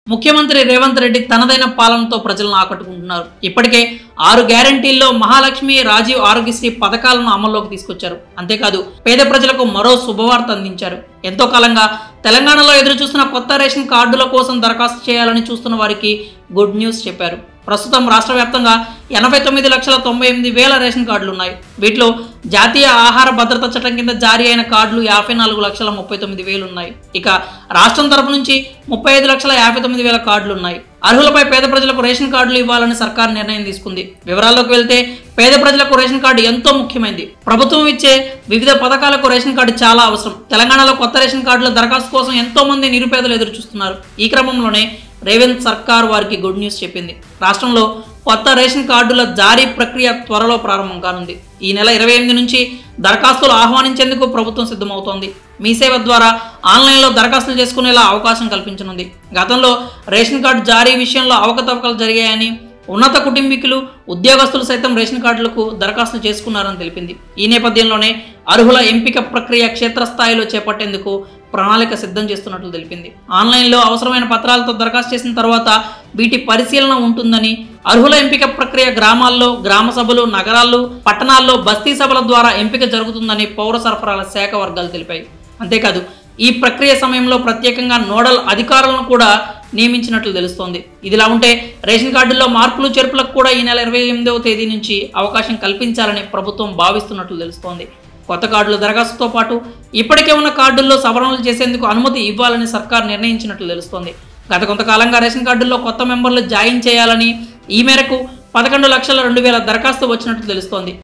ముఖ్యమంత్రి రేవంత్ రెడ్డి తనదైన పాలనతో ప్రజలను ఆకట్టుకుంటున్నారు ఇప్పటికే ఆరు గ్యారంటీల్లో మహాలక్ష్మి రాజీవ్ ఆరోగ్యశ్రీ పథకాలను అమల్లోకి తీసుకొచ్చారు అంతేకాదు పేద ప్రజలకు మరో శుభవార్త అందించారు ఎంతో కాలంగా తెలంగాణలో ఎదురు చూస్తున్న కొత్త రేషన్ కార్డుల కోసం దరఖాస్తు చేయాలని చూస్తున్న వారికి గుడ్ న్యూస్ చెప్పారు ప్రస్తుతం రాష్ట్ర వ్యాప్తంగా ఎనభై తొమ్మిది లక్షల తొంభై ఎనిమిది వేల రేషన్ కార్డులు ఉన్నాయి వీటిలో జాతీయ ఆహార భద్రత చట్టం కింద జారీ అయిన కార్డులు యాభై నాలుగు లక్షల ముప్పై తొమ్మిది వేలు ఉన్నాయి ఇక రాష్ట్రం తరపు నుంచి ముప్పై ఐదు లక్షల యాభై తొమ్మిది వేల కార్డులు ఉన్నాయి అర్హులపై పేద ప్రజలకు రేషన్ కార్డులు ఇవ్వాలని సర్కార్ నిర్ణయం తీసుకుంది వివరాల్లోకి వెళ్తే పేద ప్రజలకు రేషన్ కార్డు ఎంతో ముఖ్యమైనది ప్రభుత్వం ఇచ్చే వివిధ పథకాలకు రేషన్ కార్డు చాలా అవసరం తెలంగాణలో కొత్త రేషన్ కార్డుల దరఖాస్తు కోసం ఎంతో మంది నిరుపేదలు ఎదురు చూస్తున్నారు ఈ క్రమంలోనే రేవంత్ సర్కార్ వారికి గుడ్ న్యూస్ చెప్పింది రాష్ట్రంలో కొత్త రేషన్ కార్డుల జారీ ప్రక్రియ త్వరలో ప్రారంభం కానుంది ఈ నెల ఇరవై ఎనిమిది నుంచి దరఖాస్తులు ఆహ్వానించేందుకు ప్రభుత్వం సిద్ధమవుతోంది మీ సేవ ద్వారా ఆన్లైన్లో దరఖాస్తులు చేసుకునేలా అవకాశం కల్పించనుంది గతంలో రేషన్ కార్డు జారీ విషయంలో అవకతవకలు జరిగాయని ఉన్నత కుటుంబీకులు ఉద్యోగస్తులు సైతం రేషన్ కార్డులకు దరఖాస్తులు చేసుకున్నారని తెలిపింది ఈ నేపథ్యంలోనే అర్హుల ఎంపిక ప్రక్రియ క్షేత్రస్థాయిలో చేపట్టేందుకు ప్రణాళిక సిద్ధం చేస్తున్నట్లు తెలిపింది ఆన్లైన్లో అవసరమైన పత్రాలతో దరఖాస్తు చేసిన తర్వాత వీటి పరిశీలన ఉంటుందని అర్హుల ఎంపిక ప్రక్రియ గ్రామాల్లో గ్రామ సభలు నగరాల్లో పట్టణాల్లో బస్తీ సభల ద్వారా ఎంపిక జరుగుతుందని పౌర సరఫరాల శాఖ వర్గాలు తెలిపాయి అంతేకాదు ఈ ప్రక్రియ సమయంలో ప్రత్యేకంగా నోడల్ అధికారులను కూడా నియమించినట్లు తెలుస్తోంది ఇదిలా ఉంటే రేషన్ కార్డుల్లో మార్పులు చేర్పులకు కూడా ఈ నెల ఇరవై ఎనిమిదవ తేదీ నుంచి అవకాశం కల్పించాలని ప్రభుత్వం భావిస్తున్నట్లు తెలుస్తోంది కొత్త కార్డుల దరఖాస్తుతో పాటు ఇప్పటికే ఉన్న కార్డుల్లో సవరణలు చేసేందుకు అనుమతి ఇవ్వాలని సర్కార్ నిర్ణయించినట్లు తెలుస్తోంది గత కొంతకాలంగా రేషన్ కార్డుల్లో కొత్త మెంబర్లు జాయిన్ చేయాలని ఈ మేరకు పదకొండు లక్షల రెండు వేల దరఖాస్తు వచ్చినట్లు తెలుస్తోంది